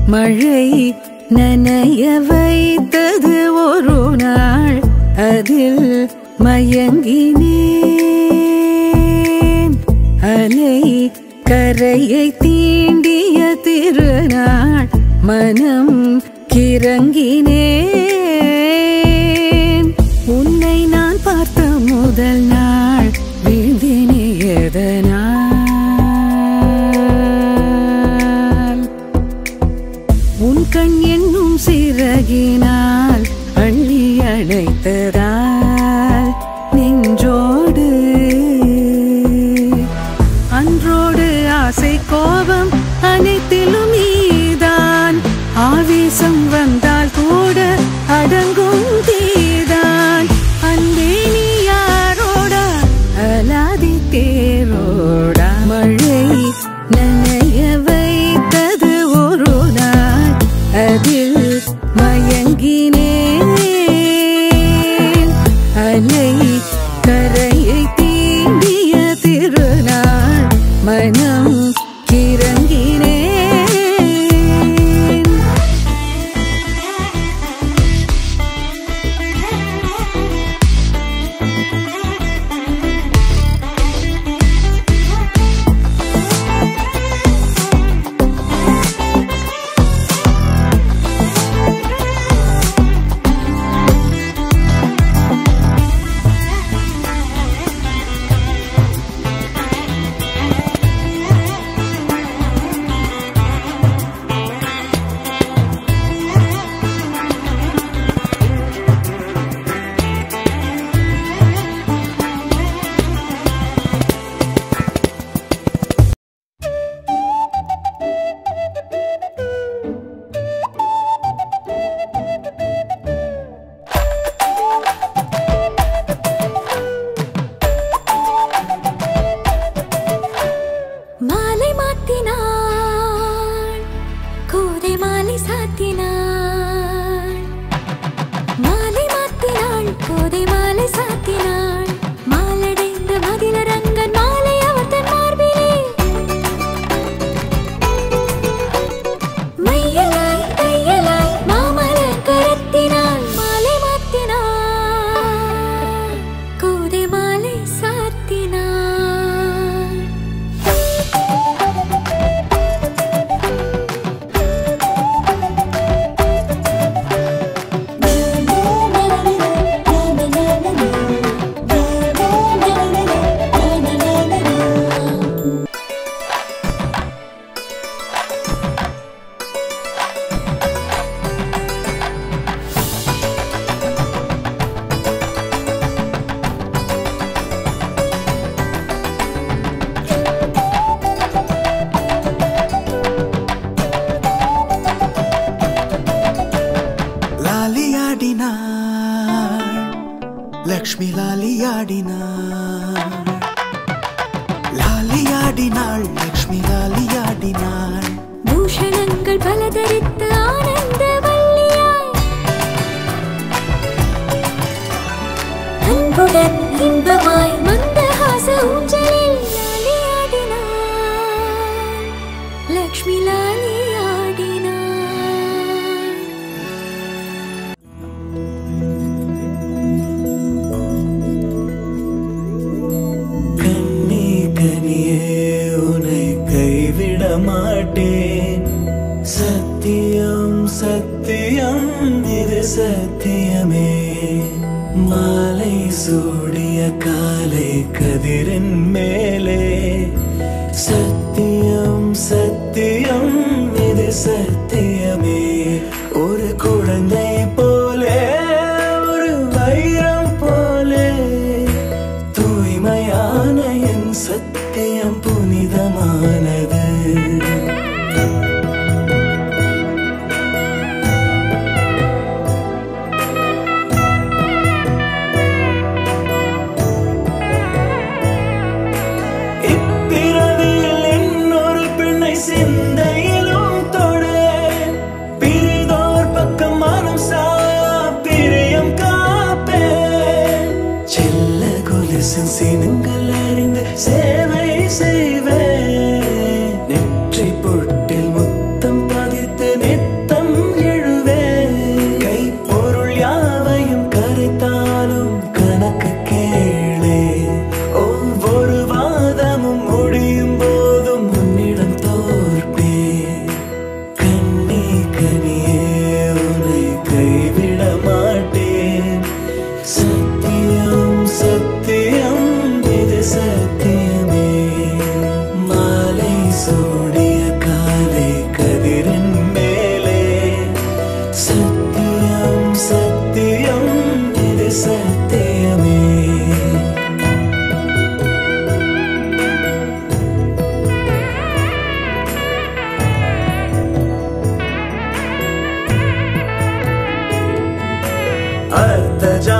மழை நனைய வைத்தது ஒரு நாள் அதில் மயங்கினேன் அலை கரையை தீண்டிய திருநாள் மனம் கிறங்கினேன் உன்னை நான் பார்த்த முதல் நாள் வீழ்ந்தினே எதனால் உன் கண் என்னும் சிறகினால் அள்ளி அணைத்ததால் நெஞ்சோடு அன்றோடு ஆசை கோபம் அனைத்திலும் நீதான் ஆவேசம் வந்தால் கூட அடங்கும் தீதான் அன்பே நீ யாரோடா அலாதி தேரோடா மழை நனைய வைத்தது ஒரு நாள் அதில் மயங்கினேன் அலை கரையை தீண்டிய திருநாள் மனம் கிறங்கினேன் மாலை மாத்தினாள் கோதை மாலை சாத்தினாள் மாலை மாத்தினாள் கோதை மாலை சாத்தினாள் மாலடைந்த மதிலரங்கன் மாலை அவர் தன் மார்பிலே மையலாய் தையலாய் மாமலர் கரத்தினாள் மாலை மாத்தினாள் கோதை மாலை சாத்தினாள் லாலியாடினாள் லக்ஷ்மி லாலியாடினாள் லாலியாடினாள் லக்ஷ்மி லாலியாடினாள் பூஷணங்கள் பல தரித்து ஆனந்த வல்லியாய் அன்புடன் இன்பமாய் மந்தஹாச ஊஞ்சலில் லாலியாடினாள் லக்ஷ்மி லாலியாடினாள் கண்ணே கனியே உன்னை கைவிட மாட்டேன் சத்தியம் சத்தியம் இது சத்தியமே மாலை சூடிய காலை கதிரின் மேலே சத்தியம் சத்தியம் இது சத்தியமே ஒரு குழந்தை போலே ஒரு வைரம் போலே தூய்மையான என் சத்தியம் புனிதமானது இப்பிறவியில் இன்னொரு பெண்ணை சிந்தையிலும் தொட பிரிதோர் பக்கம் மனம் சாயா பிரியம் காப்பேன் செல்ல கொலுசின் சினங்கள் அறிந்து சேவை செய்வேன் நெற்றி பொட்டில் முத்தம் பதித்து நெற்றி துணியும் போதும் உன்னிடம் தோற்பேன் கண்ணி கனியே உன்னை கைவிட மாட்டேன் சத்தியம் சத்தியம் இது சத்தியமே மாலை சூடிய காலை கதிரின் மேலே சத்தியம் சத்தியம் இது சத்தியமே அர்த்த